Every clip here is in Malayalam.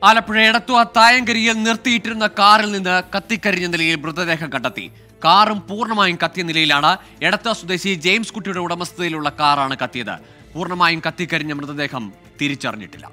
ആലപ്പുഴ എടത്തുവ തായങ്കരിയിൽ നിർത്തിയിട്ടിരുന്ന കാറിൽ നിന്ന് കത്തിക്കരിഞ്ഞ നിലയിൽ മൃതദേഹം കണ്ടെത്തി കാറും പൂർണ്ണമായും കത്തിയ നിലയിലാണ് എടത്തുവ സ്വദേശി ജെയിംസ് കുട്ടിയുടെ ഉടമസ്ഥതയിലുള്ള കാറാണ് കത്തിയത് പൂർണ്ണമായും കത്തിക്കരിഞ്ഞ മൃതദേഹം തിരിച്ചറിഞ്ഞിട്ടില്ല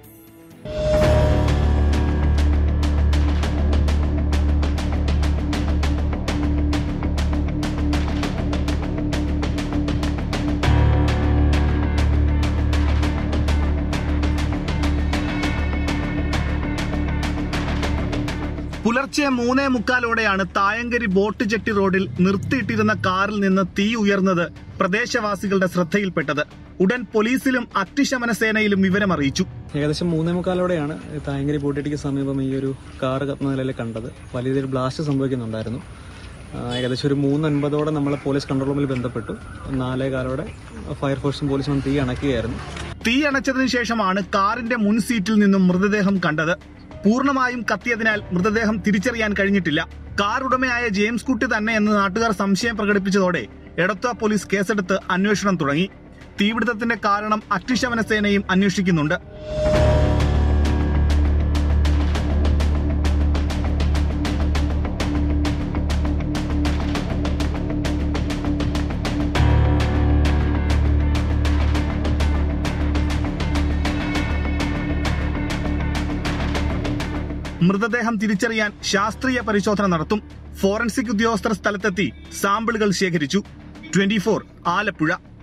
പുലർച്ചെ മൂന്നേ മുക്കാലോടെയാണ് തായങ്കരി ബോട്ട് ജെട്ടി റോഡിൽ നിർത്തിയിട്ടിരുന്ന കാറിൽ നിന്ന് തീ ഉയർന്നത് പ്രദേശവാസികളുടെ ശ്രദ്ധയിൽപ്പെട്ടത് ഉടൻ പോലീസിലും അഗ്നിശമന സേനയിലും വിവരമറിയിച്ചു ഏകദേശം മൂന്നേ മുക്കാലോടെയാണ് തായങ്കരി ബോട്ടിക്ക് സമീപം ഈ ഒരു കാറ് കത്തുന്ന നിലയിൽ കണ്ടത് വലിയ രീതിയിൽ ബ്ലാസ്റ്റ് സംഭവിക്കുന്നുണ്ടായിരുന്നു ആ, ഏകദേശം ഒരു മൂന്ന് അൻപതോടെ നമ്മൾ പോലീസ് കൺട്രോൾ റൂമിൽ ബന്ധപ്പെട്ടു നാലേ കാലോടെ ഫയർഫോഴ്സും പോലീസും വന്ന് തീ അണക്കുകയായിരുന്നു തീ അണച്ചതിനു ശേഷമാണ് കാറിന്റെ മുൻ സീറ്റിൽ നിന്നും മൃതദേഹം കണ്ടത് പൂർണ്ണമായും കത്തിയതിനാൽ മൃതദേഹം തിരിച്ചറിയാൻ കഴിഞ്ഞിട്ടില്ല കാർ ഉടമയായ ജെയിംസ് കുട്ടി തന്നെ എന്ന് നാട്ടുകാർ സംശയം പ്രകടിപ്പിച്ചതോടെ എടത്വ പോലീസ് കേസെടുത്ത് അന്വേഷണം തുടങ്ങി തീപിടുത്തത്തിന്റെ കാരണം അഗ്നിശമന സേനയും അന്വേഷിക്കുന്നുണ്ട് മൃതദേഹം തിരിച്ചറിയാൻ ശാസ്ത്രീയ പരിശോധന നടത്തും ഫോറൻസിക് ഉദ്യോഗസ്ഥർ സ്ഥലത്തെത്തി സാമ്പിളുകൾ ശേഖരിച്ചു ട്വന്റി ആലപ്പുഴ